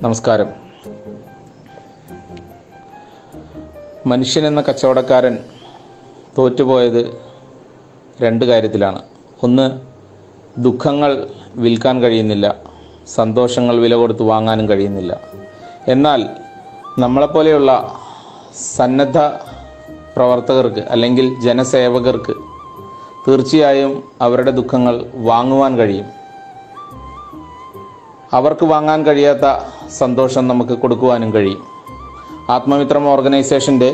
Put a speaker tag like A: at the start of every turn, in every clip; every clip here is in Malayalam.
A: നമസ്കാരം മനുഷ്യൻ എന്ന കച്ചവടക്കാരൻ തോറ്റുപോയത് രണ്ട് കാര്യത്തിലാണ് ഒന്ന് ദുഃഖങ്ങൾ വിൽക്കാൻ കഴിയുന്നില്ല സന്തോഷങ്ങൾ വില കൊടുത്ത് വാങ്ങാനും കഴിയുന്നില്ല എന്നാൽ നമ്മളെപ്പോലെയുള്ള സന്നദ്ധ പ്രവർത്തകർക്ക് അല്ലെങ്കിൽ ജനസേവകർക്ക് തീർച്ചയായും അവരുടെ ദുഃഖങ്ങൾ വാങ്ങുവാൻ കഴിയും അവർക്ക് വാങ്ങാൻ കഴിയാത്ത സന്തോഷം നമുക്ക് കൊടുക്കുവാനും കഴിയും ആത്മമിത്രം ഓർഗനൈസേഷൻ്റെ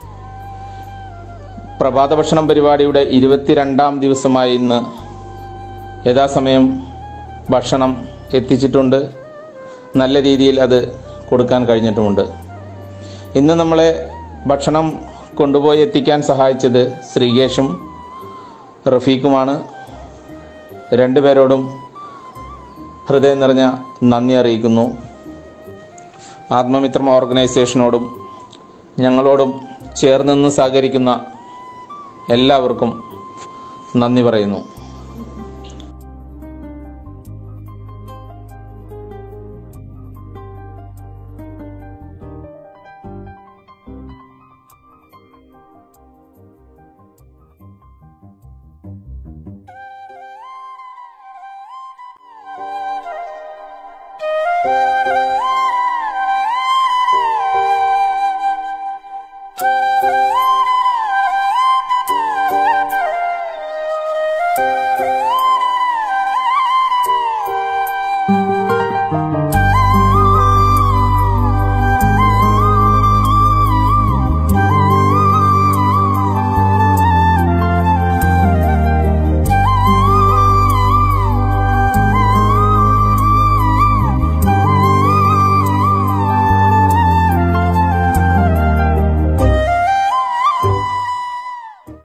A: പ്രഭാത ഭക്ഷണം പരിപാടിയുടെ ഇരുപത്തിരണ്ടാം ദിവസമായി ഇന്ന് യഥാസമയം ഭക്ഷണം എത്തിച്ചിട്ടുണ്ട് നല്ല രീതിയിൽ അത് കൊടുക്കാൻ കഴിഞ്ഞിട്ടുമുണ്ട് ഇന്ന് നമ്മളെ ഭക്ഷണം കൊണ്ടുപോയി എത്തിക്കാൻ സഹായിച്ചത് ശ്രീകേഷും റഫീഖുമാണ് രണ്ടുപേരോടും ഹൃദയം നിറഞ്ഞ നന്ദി അറിയിക്കുന്നു ആത്മമിത്രം ഓർഗനൈസേഷനോടും ഞങ്ങളോടും ചേർന്ന് നിന്ന് സഹകരിക്കുന്ന എല്ലാവർക്കും നന്ദി പറയുന്നു
B: Thank